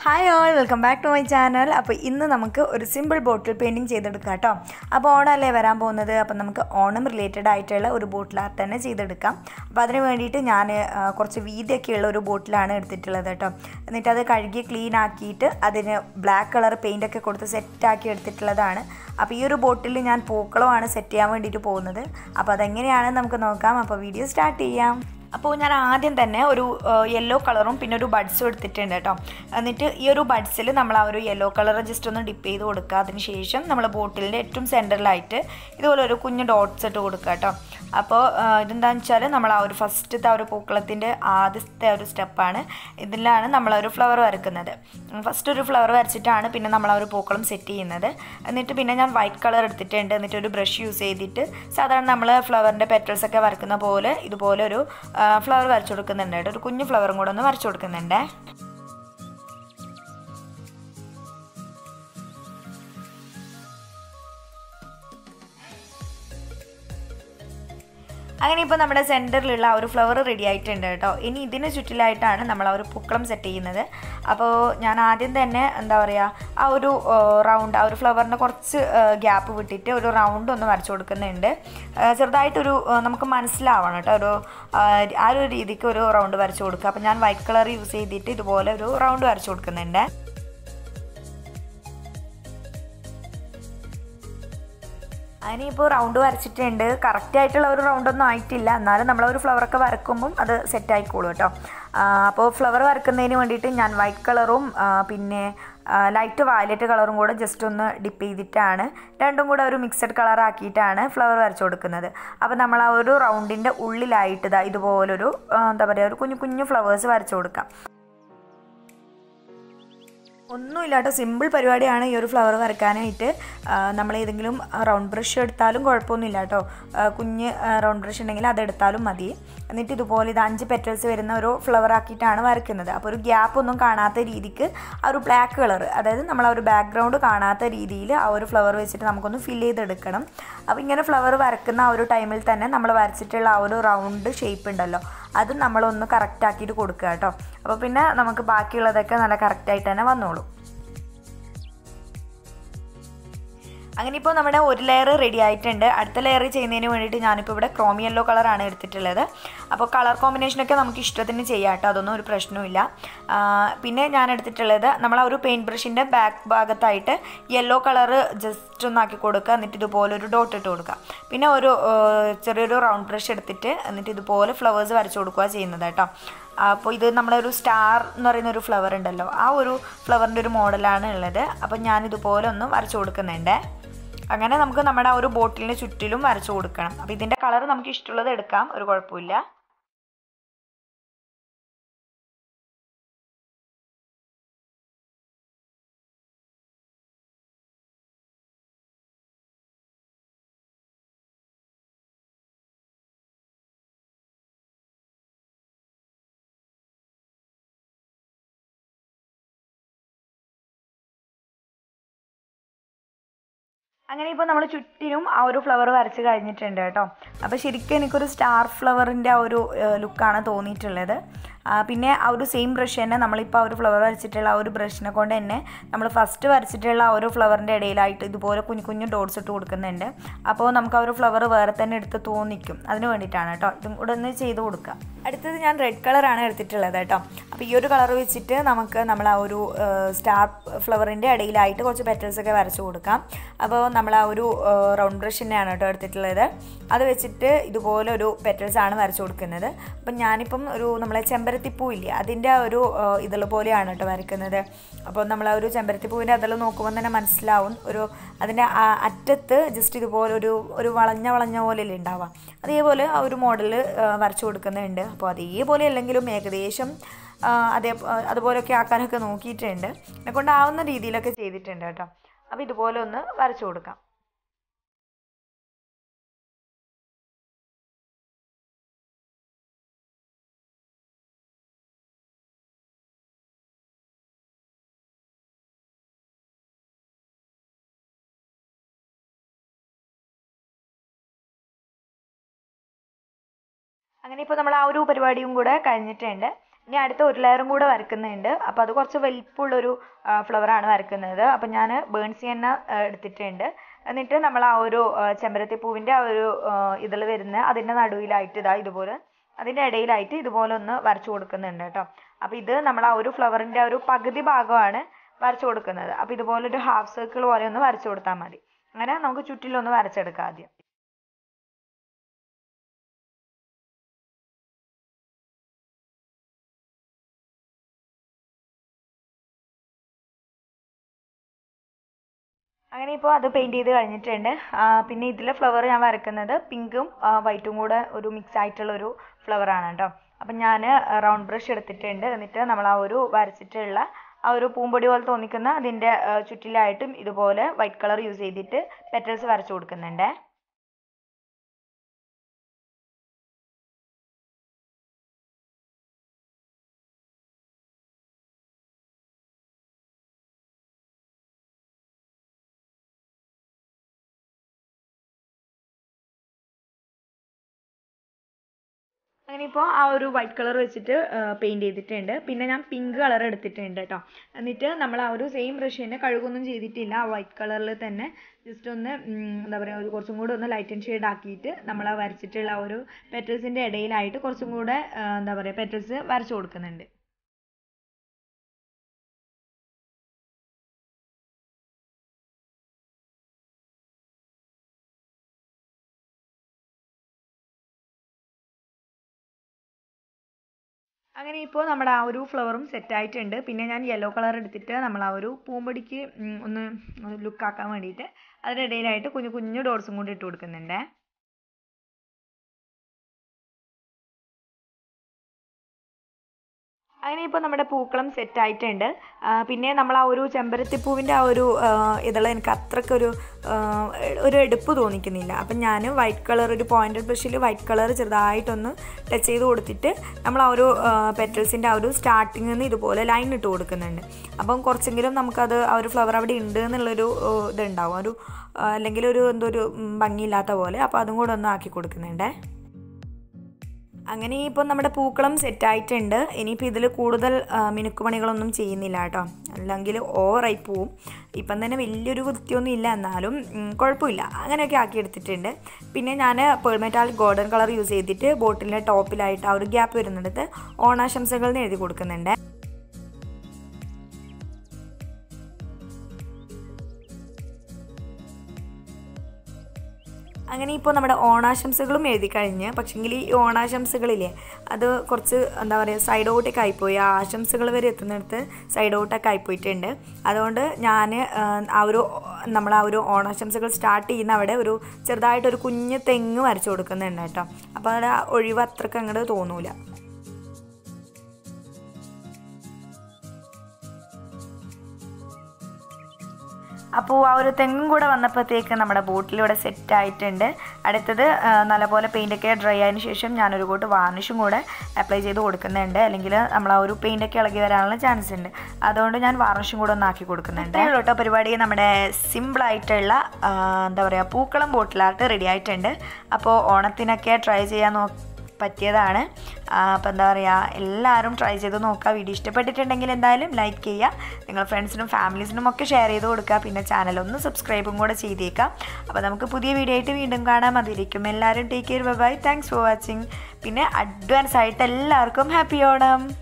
Hi all welcome back to my channel അപ്പോൾ ഇന്ന് നമുക്ക് ഒരു സിമ്പിൾ ബോട്ടിൽ പെയിൻറ്റിങ് ചെയ്തെടുക്കാം കേട്ടോ അപ്പോൾ ഓണമല്ലേ വരാൻ പോകുന്നത് അപ്പോൾ നമുക്ക് ഓണം റിലേറ്റഡ് ആയിട്ടുള്ള ഒരു ബോട്ടിൽ ആർട്ട് തന്നെ ചെയ്തെടുക്കാം അപ്പോൾ അതിന് വേണ്ടിയിട്ട് ഞാൻ ആ, കുറച്ച് വീതിയൊക്കെയുള്ള ഒരു ബോട്ടിലാണ് എടുത്തിട്ടുള്ളത് കേട്ടോ എന്നിട്ട് അത് കഴുകി ക്ലീൻ ആക്കിയിട്ട് അതിന് ബ്ലാക്ക് കളർ പെയിൻ്റ് ഒക്കെ കൊടുത്ത് സെറ്റാക്കി എടുത്തിട്ടുള്ളതാണ് അപ്പോൾ ഈ ഒരു ബോട്ടിൽ ഞാൻ പൂക്കളമാണ് സെറ്റ് ചെയ്യാൻ വേണ്ടിയിട്ട് പോകുന്നത് അപ്പോൾ അതെങ്ങനെയാണെന്ന് നമുക്ക് നോക്കാം അപ്പോൾ വീഡിയോ സ്റ്റാർട്ട് ചെയ്യാം അപ്പോൾ ഞാൻ ആദ്യം തന്നെ ഒരു യെല്ലോ കളറും പിന്നെ ഒരു ബഡ്സും എടുത്തിട്ടുണ്ട് കേട്ടോ എന്നിട്ട് ഈ ഒരു ബഡ്സിൽ നമ്മൾ ആ ഒരു യെല്ലോ കളർ ജസ്റ്റ് ഒന്ന് ഡിപ്പ് ചെയ്ത് കൊടുക്കുക അതിന് ശേഷം നമ്മൾ ബോട്ടിലിൻ്റെ ഏറ്റവും സെൻറ്ററിലായിട്ട് ഇതുപോലെ ഒരു കുഞ്ഞ് ഡോട്ട്സ് ഇട്ട് കൊടുക്കുക കേട്ടോ അപ്പോൾ ഇതെന്താണെന്ന് വെച്ചാൽ നമ്മൾ ആ ഒരു ഫസ്റ്റത്തെ ആ ഒരു പൂക്കളത്തിൻ്റെ ആദ്യത്തെ ഒരു സ്റ്റെപ്പാണ് ഇതിലാണ് നമ്മൾ ഒരു ഫ്ലവർ വരക്കുന്നത് ഫസ്റ്റ് ഒരു ഫ്ലവർ വരച്ചിട്ടാണ് പിന്നെ നമ്മൾ ആ ഒരു പൂക്കളം സെറ്റ് ചെയ്യുന്നത് എന്നിട്ട് പിന്നെ ഞാൻ വൈറ്റ് കളർ എടുത്തിട്ടുണ്ട് എന്നിട്ട് ഒരു ബ്രഷ് യൂസ് ചെയ്തിട്ട് സാധാരണ നമ്മൾ ഫ്ലവറിൻ്റെ പെറ്റൽസ് ഒക്കെ വരക്കുന്ന പോലെ ഇതുപോലെ ഒരു ഫ്ലവർ വരച്ചു കൊടുക്കുന്നുണ്ട് കേട്ടോ. ഒരു കുഞ്ഞു ഫ്ലവറും കൂടെ ഒന്ന് വരച്ചു കൊടുക്കുന്നുണ്ട് അങ്ങനെ ഇപ്പോൾ നമ്മുടെ സെൻറ്ററിലുള്ള ആ ഒരു ഫ്ലവർ റെഡി ആയിട്ടുണ്ട് കേട്ടോ ഇനി ഇതിന് ചുറ്റിലായിട്ടാണ് നമ്മൾ ആ ഒരു പൂക്കളം സെറ്റ് ചെയ്യുന്നത് അപ്പോൾ ഞാൻ ആദ്യം തന്നെ എന്താ പറയുക ആ ഒരു റൗണ്ട് ആ ഒരു ഫ്ലവറിന് കുറച്ച് ഗ്യാപ്പ് വിട്ടിട്ട് ഒരു റൗണ്ട് ഒന്ന് വരച്ചു കൊടുക്കുന്നുണ്ട് ആ, ചെറുതായിട്ടൊരു ആ, നമുക്ക് മനസ്സിലാവണം കേട്ടോ ഒരു ആ, ആ ഒരു രീതിക്ക് ഒരു റൗണ്ട് വരച്ചു കൊടുക്കുക അപ്പോൾ ഞാൻ വൈറ്റ് കളർ യൂസ് ചെയ്തിട്ട് ഇതുപോലെ ഒരു റൗണ്ട് വരച്ചു കൊടുക്കുന്നുണ്ട് അതിനിപ്പോൾ റൗണ്ട് വരച്ചിട്ടുണ്ട് കറക്റ്റ് ആയിട്ടുള്ള ഒരു റൗണ്ടൊന്നും ആയിട്ടില്ല എന്നാലും നമ്മൾ ഒരു ഫ്ലവറൊക്കെ വരക്കുമ്പം അത് സെറ്റ് ആയിക്കോളും കേട്ടോ ആ, അപ്പോൾ ഫ്ലവർ വരക്കുന്നതിന് വേണ്ടിയിട്ട് ഞാൻ വൈറ്റ് കളറും ആ, പിന്നെ ലൈറ്റ് വയലറ്റ് കളറും കൂടെ ജസ്റ്റ് ഒന്ന് ഡിപ്പ് ചെയ്തിട്ടാണ് രണ്ടും കൂടെ ഒരു മിക്സഡ് കളർ ആക്കിയിട്ടാണ് ഫ്ലവർ വരച്ചു കൊടുക്കുന്നത് അപ്പോൾ നമ്മൾ ആ ഒരു റൗണ്ടിൻ്റെ ഉള്ളിലായിട്ട് ഇതാ ഇതുപോലൊരു ആ, എന്താ പറയുക ഒരു കുഞ്ഞു കുഞ്ഞു ഫ്ലവേഴ്സ് വരച്ചു കൊടുക്കാം ഒന്നുമില്ല കേട്ടോ സിമ്പിൾ പരിപാടിയാണ് ഈ ഒരു ഫ്ലവർ വരയ്ക്കാനായിട്ട് ആ, നമ്മൾ ഏതെങ്കിലും റൗണ്ട് ബ്രഷ് എടുത്താലും കുഴപ്പമൊന്നുമില്ല കേട്ടോ ആ, കുഞ്ഞ് റൗണ്ട് ബ്രഷ് ഉണ്ടെങ്കിൽ അതെടുത്താലും മതി എന്നിട്ട് ഇതുപോലെ ഇത് അഞ്ച് പെറ്റൽസ് വരുന്ന ഒരു ഫ്ലവർ ആക്കിയിട്ടാണ് വരയ്ക്കുന്നത് അപ്പോൾ ഒരു ഗ്യാപ്പ് ഒന്നും കാണാത്ത രീതിക്ക് ആ ഒരു ബ്ലാക്ക് കളർ അതായത് നമ്മൾ ആ ഒരു ബാക്ക്ഗ്രൗണ്ട് കാണാത്ത രീതിയിൽ ആ ഒരു ഫ്ലവർ വെച്ചിട്ട് നമുക്കൊന്ന് ഫിൽ ചെയ്തെടുക്കണം അപ്പോൾ ഇങ്ങനെ ഫ്ലവർ വരക്കുന്ന ആ ഒരു ടൈമിൽ തന്നെ നമ്മൾ വരച്ചിട്ടുള്ള ആ ഒരു റൗണ്ട് ഷേപ്പ് ഉണ്ടല്ലോ അത് നമ്മളൊന്ന് കറക്റ്റ് ആക്കിയിട്ട് കൊടുക്കുക കേട്ടോ അപ്പോൾ പിന്നെ നമുക്ക് ബാക്കിയുള്ളതൊക്കെ നല്ല കറക്റ്റായിട്ട് തന്നെ വന്നോളും അങ്ങനെ ഇപ്പോൾ നമ്മുടെ ഒരു ലെയർ റെഡി ആയിട്ടുണ്ട് അടുത്ത ലെയർ ചെയ്യുന്നതിന് വേണ്ടിയിട്ട് ഞാനിപ്പോൾ ഇവിടെ ക്രോമി യെല്ലോ കളറാണ് എടുത്തിട്ടുള്ളത് അപ്പോൾ കളർ കോമ്പിനേഷനൊക്കെ നമുക്ക് ഇഷ്ടത്തിന് ചെയ്യാം കേട്ടോ അതൊന്നും ഒരു പ്രശ്നവുമില്ല ആ, പിന്നെ ഞാൻ എടുത്തിട്ടുള്ളത് നമ്മൾ ആ ഒരു പെയിൻറ്റ് ബ്രഷിൻ്റെ ബാക്ക് ഭാഗത്തായിട്ട് യെല്ലോ കളറ് ജസ്റ്റ് ഒന്ന് ആക്കി കൊടുക്കുക എന്നിട്ട് ഇതുപോലെ ഒരു ഡോട്ട് ഇട്ട് കൊടുക്കുക പിന്നെ ഒരു ആ, ചെറിയൊരു റൗണ്ട് ബ്രഷ് എടുത്തിട്ട് എന്നിട്ട് ഇതുപോലെ ഫ്ലവേഴ്സ് വരച്ചു കൊടുക്കുക ചെയ്യുന്നത് കേട്ടോ അപ്പോൾ ഇത് നമ്മളൊരു സ്റ്റാർ എന്ന് പറയുന്ന ഒരു ഫ്ലവർ ഉണ്ടല്ലോ ആ ഒരു ഫ്ലവറിൻ്റെ ഒരു മോഡലാണ് ഉള്ളത് അപ്പോൾ ഞാൻ ഇതുപോലെ ഒന്ന് വരച്ചു കൊടുക്കുന്നുണ്ട് അങ്ങനെ നമുക്ക് നമ്മുടെ ആ ഒരു ബോട്ടിലിന് ചുറ്റിലും വരച്ചു കൊടുക്കണം അപ്പോൾ ഇതിൻ്റെ കളർ നമുക്ക് ഇഷ്ടമുള്ളത് എടുക്കാം ഒരു കുഴപ്പമില്ല അങ്ങനെ ഇപ്പോൾ നമ്മൾ ചുറ്റിനും ആ ഒരു ഫ്ലവർ വരച്ച് കഴിഞ്ഞിട്ടുണ്ട് കേട്ടോ അപ്പോൾ ശരിക്കും എനിക്കൊരു സ്റ്റാർ ഫ്ലവറിൻ്റെ ആ ഒരു ലുക്കാണ് തോന്നിയിട്ടുള്ളത് ആ, പിന്നെ ആ ഒരു സെയിം ബ്രഷ് തന്നെ നമ്മളിപ്പോൾ ആ ഒരു ഫ്ലവർ വരച്ചിട്ടുള്ള ആ ഒരു ബ്രഷിനെ കൊണ്ട് തന്നെ നമ്മൾ ഫസ്റ്റ് വരച്ചിട്ടുള്ള ആ ഒരു ഫ്ലവറിൻ്റെ ഇടയിലായിട്ട് ഇതുപോലെ കുഞ്ഞു കുഞ്ഞു ഡോട്ട്സ് ഇട്ട് കൊടുക്കുന്നുണ്ട് അപ്പോൾ നമുക്ക് ആ ഒരു ഫ്ലവർ വേറെ തന്നെ എടുത്ത് തോന്നിക്കും അതിന് വേണ്ടിയിട്ടാണ് കേട്ടോ ഇതും കൂടെ ഒന്ന് ചെയ്ത് കൊടുക്കുക അടുത്തത് ഞാൻ റെഡ് കളറാണ് എടുത്തിട്ടുള്ളത് കേട്ടോ അപ്പോൾ ഈ ഒരു കളർ വെച്ചിട്ട് നമുക്ക് നമ്മൾ ആ ഒരു സ്റ്റാർ ഫ്ലവറിൻ്റെ ഇടയിലായിട്ട് കുറച്ച് പെറ്റൽസ് ഒക്കെ വരച്ചു കൊടുക്കാം അപ്പോൾ നമ്മൾ ആ ഒരു റൗണ്ട് ബ്രഷ് തന്നെയാണ് കേട്ടോ എടുത്തിട്ടുള്ളത് അത് വെച്ചിട്ട് ഇതുപോലെ ഒരു പെറ്റൽസ് ആണ് വരച്ചു കൊടുക്കുന്നത് അപ്പം ഞാനിപ്പം ഒരു നമ്മളെ ചെമ്പരത്തിപ്പൂ ഇല്ലേ അതിൻ്റെ ആ ഒരു ഇതള് പോലെയാണ് കേട്ടോ വരയ്ക്കുന്നത് അപ്പോൾ നമ്മൾ ആ ഒരു ചെമ്പരത്തിപ്പൂവിൻ്റെ അതിൽ നോക്കുമ്പോൾ തന്നെ മനസ്സിലാവും ഒരു അതിൻ്റെ ആ അറ്റത്ത് ജസ്റ്റ് ഇതുപോലെ ഒരു ഒരു വളഞ്ഞ വളഞ്ഞ പോലെയല്ലേ ഉണ്ടാവുക അതേപോലെ ആ ഒരു മോഡൽ വരച്ചു കൊടുക്കുന്നുണ്ട് അപ്പോൾ അതേപോലെ അല്ലെങ്കിലും ഏകദേശം ആ, അതേ അതുപോലെയൊക്കെ ആക്കാനൊക്കെ നോക്കിയിട്ടുണ്ട് എന്നെ കൊണ്ടാവുന്ന രീതിയിലൊക്കെ ചെയ്തിട്ടുണ്ട് കേട്ടോ അപ്പോൾ ഇതുപോലെ ഒന്ന് വരച്ചു കൊടുക്കാം അങ്ങനെ ഇപ്പോൾ നമ്മൾ ആ ഒരു പരിപാടിയും കൂടെ കഴിഞ്ഞിട്ടുണ്ട് ഇനി അടുത്ത ഒരു ലെയറും കൂടെ വരക്കുന്നുണ്ട് അപ്പോൾ അത് കുറച്ച് വലിപ്പമുള്ളൊരു ഫ്ലവറാണ് വരക്കുന്നത് അപ്പം ഞാൻ ബേൺസി എണ്ണ ആ, എടുത്തിട്ടുണ്ട് എന്നിട്ട് നമ്മൾ ആ ഒരു ആ, ചെമ്പരത്തി പൂവിൻ്റെ ആ ഒരു ഇതിൽ വരുന്ന അതിൻ്റെ നടുവിലായിട്ട് ഇതാ ഇതുപോലെ അതിൻ്റെ ഇടയിലായിട്ട് ഇതുപോലെ ഒന്ന് വരച്ചു കൊടുക്കുന്നുണ്ട് കേട്ടോ അപ്പോൾ ഇത് നമ്മൾ ആ ഒരു ഫ്ലവറിൻ്റെ ആ ഒരു പകുതി ഭാഗമാണ് വരച്ചു കൊടുക്കുന്നത് അപ്പോൾ ഇതുപോലൊരു ഹാഫ് സർക്കിൾ പോലെ ഒന്ന് വരച്ചു കൊടുത്താൽ മതി അങ്ങനെ നമുക്ക് ചുറ്റിലൊന്ന് വരച്ചെടുക്കാം ആദ്യം അങ്ങനെ ഇപ്പോൾ അത് പെയിൻറ് ചെയ്ത് കഴിഞ്ഞിട്ടുണ്ട് ആ, പിന്നെ ഇതിലെ ഫ്ലവർ ഞാൻ വരക്കുന്നത് പിങ്കും വൈറ്റും കൂടെ ഒരു മിക്സ് ആയിട്ടുള്ള ഒരു ഫ്ലവറാണ് കേട്ടോ അപ്പം ഞാൻ റൗണ്ട് ബ്രഷ് എടുത്തിട്ടുണ്ട് എന്നിട്ട് നമ്മൾ ആ ഒരു വരച്ചിട്ടുള്ള ആ ഒരു പൂമ്പൊടി പോലെ തോന്നിക്കുന്ന അതിൻ്റെ ആ, ചുറ്റിലായിട്ടും ഇതുപോലെ വൈറ്റ് കളർ യൂസ് ചെയ്തിട്ട് പെറ്റൽസ് വരച്ചു കൊടുക്കുന്നുണ്ട് അങ്ങനെ ഇപ്പോൾ ആ ഒരു വൈറ്റ് കളർ വെച്ചിട്ട് പെയിൻറ് ചെയ്തിട്ടുണ്ട് പിന്നെ ഞാൻ പിങ്ക് കളർ എടുത്തിട്ടുണ്ട് കേട്ടോ എന്നിട്ട് നമ്മൾ ആ ഒരു സെയിം ബ്രഷ് തന്നെ കഴുകൊന്നും ചെയ്തിട്ടില്ല ആ വൈറ്റ് കളറിൽ തന്നെ ജസ്റ്റ് ഒന്ന് ഉം, എന്താ പറയുക ഒരു കുറച്ചും കൂടെ ഒന്ന് ലൈറ്റ് ആൻഡ് ഷെയ്ഡ് ആക്കിയിട്ട് നമ്മൾ ആ വരച്ചിട്ടുള്ള ആ ഒരു പെറ്റൽസിൻ്റെ ഇടയിലായിട്ട് കുറച്ചും കൂടെ ആ, എന്താ പറയുക പെറ്റൽസ് വരച്ചു കൊടുക്കുന്നുണ്ട് അങ്ങനെ ഇപ്പോൾ നമ്മുടെ ആ ഒരു ഫ്ലവറും സെറ്റ് ആയിട്ടുണ്ട് പിന്നെ ഞാൻ യെല്ലോ കളർ എടുത്തിട്ട് നമ്മൾ ആ ഒരു പൂമ്പൊടിക്ക് ഉം, ഒന്ന് ലുക്ക് ആക്കാൻ വേണ്ടിയിട്ട് അതിൻ്റെ ഇടയിലായിട്ട് കുഞ്ഞു കുഞ്ഞു ഡോട്ട്സും കൂടി ഇട്ട് കൊടുക്കുന്നുണ്ട് അങ്ങനെ ഇപ്പോൾ നമ്മുടെ പൂക്കളം സെറ്റ് ആയിട്ടുണ്ട് ആ, പിന്നെ നമ്മൾ ആ ഒരു ചെമ്പരത്തിപ്പൂവിൻ്റെ ആ ഒരു ആ, ഇതള എനിക്ക് അത്രയ്ക്കൊരു ആ, ഒരു എടുപ്പ് തോന്നിക്കുന്നില്ല അപ്പം ഞാൻ വൈറ്റ് കളർ ഒരു പോയിൻറ്റഡ് ബ്രഷിൽ വൈറ്റ് കളർ ചെറുതായിട്ടൊന്ന് ടച്ച് ചെയ്ത് കൊടുത്തിട്ട് നമ്മൾ ആ ഒരു പെറ്റൽസിൻ്റെ ആ ഒരു സ്റ്റാർട്ടിങ്ങിൽ നിന്ന് ഇതുപോലെ ലൈൻ ഇട്ട് കൊടുക്കുന്നുണ്ട് അപ്പം കുറച്ചെങ്കിലും നമുക്കത് ആ ഒരു ഫ്ലവർ അവിടെ ഉണ്ട് എന്നുള്ളൊരു ആ, ഇതുണ്ടാവും ഒരു ആ, അല്ലെങ്കിൽ ഒരു എന്തോ ഒരു ഉം, ഭംഗിയില്ലാത്ത പോലെ അപ്പോൾ അതും കൂടെ ഒന്ന് ആക്കി കൊടുക്കുന്നുണ്ടേ അങ്ങനെ ഇപ്പോൾ നമ്മുടെ പൂക്കളം സെറ്റ് ആയിട്ടുണ്ട് ഇനിയിപ്പോൾ ഇതിൽ കൂടുതൽ ആ, മിനുക്കുപണികളൊന്നും ചെയ്യുന്നില്ല കേട്ടോ അല്ലെങ്കിൽ ഓവറായി പോവും ഇപ്പം തന്നെ വലിയൊരു വൃത്തിയൊന്നും ഇല്ല എന്നാലും ഉം, കുഴപ്പമില്ല അങ്ങനെയൊക്കെ ആക്കി എടുത്തിട്ടുണ്ട് പിന്നെ ഞാൻ പേൾമെറ്റാൽ ഗോൾഡൻ കളർ യൂസ് ചെയ്തിട്ട് ബോട്ടിലിൻ്റെ ടോപ്പിലായിട്ട് ആ ഒരു ഗ്യാപ്പ് വരുന്നിടത്ത് ഓണാശംസകൾ എന്ന് എഴുതി കൊടുക്കുന്നുണ്ട് അങ്ങനെ ഇപ്പോൾ നമ്മുടെ ഓണാശംസകളും എഴുതി കഴിഞ്ഞ് പക്ഷെങ്കിൽ ഈ ഓണാശംസകളില്ലേ അത് കുറച്ച് എന്താ പറയുക സൈഡ് ഔട്ടൊക്കെ ആയിപ്പോയി ആ ആശംസകൾ വരെ എത്തുന്നിടത്ത് സൈഡ് ഔട്ടൊക്കെ ആയിപ്പോയിട്ടുണ്ട് അതുകൊണ്ട് ഞാൻ ആ ഒരു നമ്മൾ ആ ഒരു ഓണാശംസകൾ സ്റ്റാർട്ട് ചെയ്യുന്ന അവിടെ ഒരു ചെറുതായിട്ടൊരു കുഞ്ഞ് തെങ്ങ് വരച്ചു കൊടുക്കുന്നുണ്ട് കേട്ടോ അപ്പോൾ അവിടെ ആ ഒഴിവ് അത്രയ്ക്ക് അങ്ങോട്ട് തോന്നൂല അപ്പോൾ ആ ഒരു തെങ്ങും കൂടെ വന്നപ്പോഴത്തേക്ക് നമ്മുടെ ബോട്ടിലിവിടെ സെറ്റ് ആയിട്ടുണ്ട് അടുത്തത് ആ, നല്ലപോലെ പെയിൻ്റൊക്കെ ഡ്രൈ ആയതിനു ശേഷം ഞാനൊരു കൂട്ട് വാർണിഷും കൂടെ അപ്ലൈ ചെയ്ത് കൊടുക്കുന്നുണ്ട് അല്ലെങ്കിൽ നമ്മൾ ആ ഒരു പെയിൻ്റൊക്കെ ഇളകി വരാനുള്ള ചാൻസ് ഉണ്ട് അതുകൊണ്ട് ഞാൻ വാർണിഷും കൂടെ ഒന്ന് ആക്കി കൊടുക്കുന്നുണ്ട് ഇത്രയേ ഉള്ളൂ കേട്ടോ പരിപാടി നമ്മുടെ സിമ്പിളായിട്ടുള്ള എന്താ പറയുക പൂക്കളം ബോട്ടിൽ ആർട്ട് റെഡി ആയിട്ടുണ്ട് അപ്പോൾ ഓണത്തിനൊക്കെ ട്രൈ ചെയ്യാൻ നോ പറ്റിയതാണ് അപ്പോൾ എന്താ പറയുക എല്ലാവരും ട്രൈ ചെയ്ത് നോക്കുക വീഡിയോ ഇഷ്ടപ്പെട്ടിട്ടുണ്ടെങ്കിൽ എന്തായാലും ലൈക്ക് ചെയ്യുക നിങ്ങൾ ഫ്രണ്ട്സിനും ഫാമിലീസിനും ഒക്കെ ഷെയർ ചെയ്ത് കൊടുക്കുക പിന്നെ ചാനൽ ഒന്ന് സബ്സ്ക്രൈബും കൂടെ ചെയ്തേക്കാം അപ്പോൾ നമുക്ക് പുതിയ വീഡിയോ ആയിട്ട് വീണ്ടും കാണാൻ മതിയിരിക്കും എല്ലാവരും take care bye thanks for watching പിന്നെ അഡ്വാൻസ് ആയിട്ട് എല്ലാവർക്കും ഹാപ്പി ഓണം